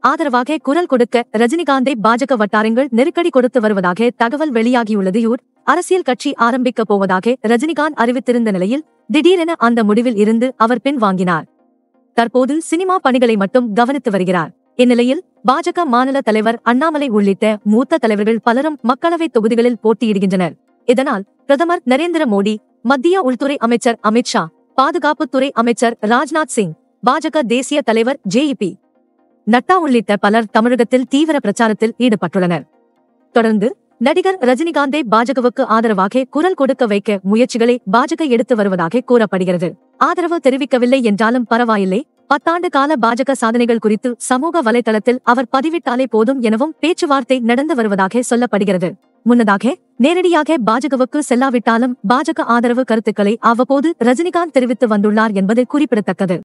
ஆதரவாக குரல் கொடுக்க ரஜினிகாந்தை பாஜக வட்டாரங்கள் நெருக்கடி கொடுத்து வருவதாக தகவல் வெளியாகியுள்ளது யூர் அரசியல் கட்சி ஆரம்பிக்கப் போவதாக ரஜினிகாந்த் அறிவித்திருந்த நிலையில் திடீரென அந்த முடிவில் இருந்து அவர் பின் வாங்கினார் தற்போது சினிமா பணிகளை மட்டும் கவனித்து வருகிறார் இந்நிலையில் பாஜக மாநில தலைவர் அண்ணாமலை உள்ளிட்ட மூத்த தலைவர்கள் பலரும் மக்களவை தொகுதிகளில் போட்டியிடுகின்றனர் இதனால் பிரதமர் நரேந்திர மோடி மத்திய உள்துறை அமைச்சர் அமித் ஷா பாதுகாப்புத்துறை அமைச்சர் ராஜ்நாத் சிங் பாஜக தேசிய தலைவர் ஜேஇபி நட்டா உள்ளிட்ட பலர் தமிழகத்தில் தீவிர பிரச்சாரத்தில் ஈடுபட்டுள்ளனர் தொடர்ந்து நடிகர் ரஜினிகாந்தை பாஜகவுக்கு ஆதரவாக குரல் கொடுக்க வைக்க முயற்சிகளை பாஜக எடுத்து வருவதாக கூறப்படுகிறது ஆதரவு தெரிவிக்கவில்லை என்றாலும் பரவாயில்லை பத்தாண்டு கால பாஜக சாதனைகள் குறித்து சமூக வலைதளத்தில் அவர் பதிவிட்டாலே போதும் எனவும் பேச்சுவார்த்தை நடந்து வருவதாக சொல்லப்படுகிறது முன்னதாக நேரடியாக பாஜகவுக்கு செல்லாவிட்டாலும் பாஜக ஆதரவு கருத்துக்களை அவ்வப்போது ரஜினிகாந்த் தெரிவித்து வந்துள்ளார் என்பது குறிப்பிடத்தக்கது